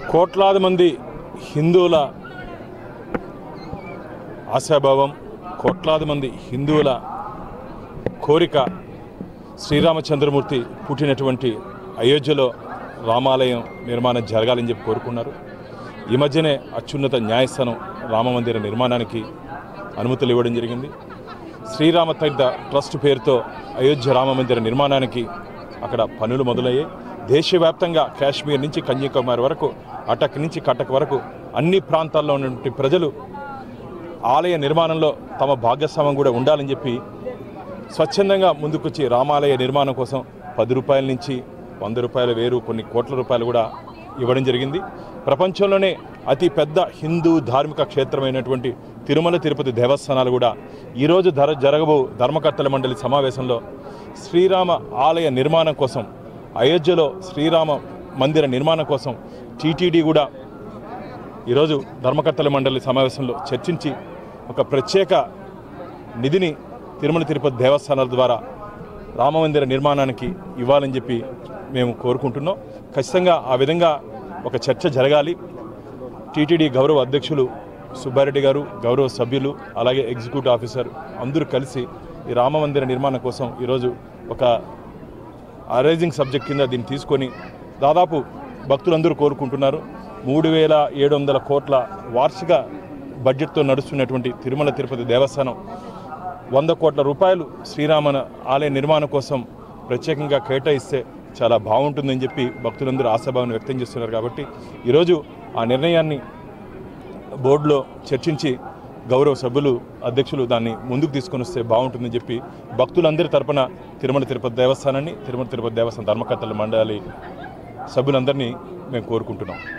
కోట్లాది మంది హిందువుల ఆశాభావం కోట్లాది మంది హిందువుల కోరిక శ్రీరామచంద్రమూర్తి పుట్టినటువంటి అయోధ్యలో రామాలయం నిర్మాణం జరగాలని చెప్పి కోరుకున్నారు ఈ మధ్యనే అత్యున్నత న్యాయస్థానం రామమందిర నిర్మాణానికి అనుమతులు ఇవ్వడం జరిగింది శ్రీరామ తీర్థ ట్రస్ట్ పేరుతో అయోధ్య రామ మందిర నిర్మాణానికి అక్కడ పనులు మొదలయ్యాయి దేశవ్యాప్తంగా కాశ్మీర్ నుంచి కన్యాకుమారి వరకు అటక్ నుంచి కటక్ వరకు అన్ని ప్రాంతాల్లో ఉన్నటువంటి ప్రజలు ఆలయ నిర్మాణంలో తమ భాగస్వామ్యం కూడా ఉండాలని చెప్పి స్వచ్ఛందంగా ముందుకొచ్చి రామాలయ నిర్మాణం కోసం పది రూపాయల నుంచి వంద రూపాయల వేరు కొన్ని కోట్ల రూపాయలు కూడా ఇవ్వడం జరిగింది ప్రపంచంలోనే అతి పెద్ద హిందూ ధార్మిక క్షేత్రమైనటువంటి తిరుమల తిరుపతి దేవస్థానాలు కూడా ఈరోజు ధర జరగబో ధర్మకర్తల మండలి సమావేశంలో శ్రీరామ ఆలయ నిర్మాణం కోసం అయోధ్యలో శ్రీరామ మందిర నిర్మాణం కోసం టీటీడీ కూడా ఈరోజు ధర్మకర్తల మండలి సమావేశంలో చర్చించి ఒక ప్రత్యేక నిధిని తిరుమల తిరుపతి దేవస్థానాల ద్వారా రామమందిర నిర్మాణానికి ఇవ్వాలని చెప్పి మేము కోరుకుంటున్నాం ఖచ్చితంగా ఆ విధంగా ఒక చర్చ జరగాలి టీటీడీ గౌరవ అధ్యక్షులు సుబ్బారెడ్డి గారు గౌరవ సభ్యులు అలాగే ఎగ్జిక్యూటివ్ ఆఫీసర్ అందరూ కలిసి ఈ రామమందిర నిర్మాణం కోసం ఈరోజు ఒక అరైజింగ్ సబ్జెక్ట్ కింద దీన్ని తీసుకొని దాదాపు భక్తులందరూ కోరుకుంటున్నారు మూడు వేల ఏడు వందల కోట్ల వార్షిక బడ్జెట్తో నడుస్తున్నటువంటి తిరుమల తిరుపతి దేవస్థానం వంద కోట్ల రూపాయలు శ్రీరామన ఆలయ నిర్మాణం కోసం ప్రత్యేకంగా కేటాయిస్తే చాలా బాగుంటుందని చెప్పి భక్తులందరూ ఆశాభావాన్ని వ్యక్తం చేస్తున్నారు కాబట్టి ఈరోజు ఆ నిర్ణయాన్ని బోర్డులో చర్చించి గౌరవ సభ్యులు అధ్యక్షులు దాన్ని ముందుకు తీసుకొని వస్తే బాగుంటుందని చెప్పి భక్తులందరి తరపున తిరుమల తిరుపతి దేవస్థానాన్ని తిరుమల తిరుపతి దేవస్థానం ధర్మకర్తల మండలి సభ్యులందరినీ మేము కోరుకుంటున్నాం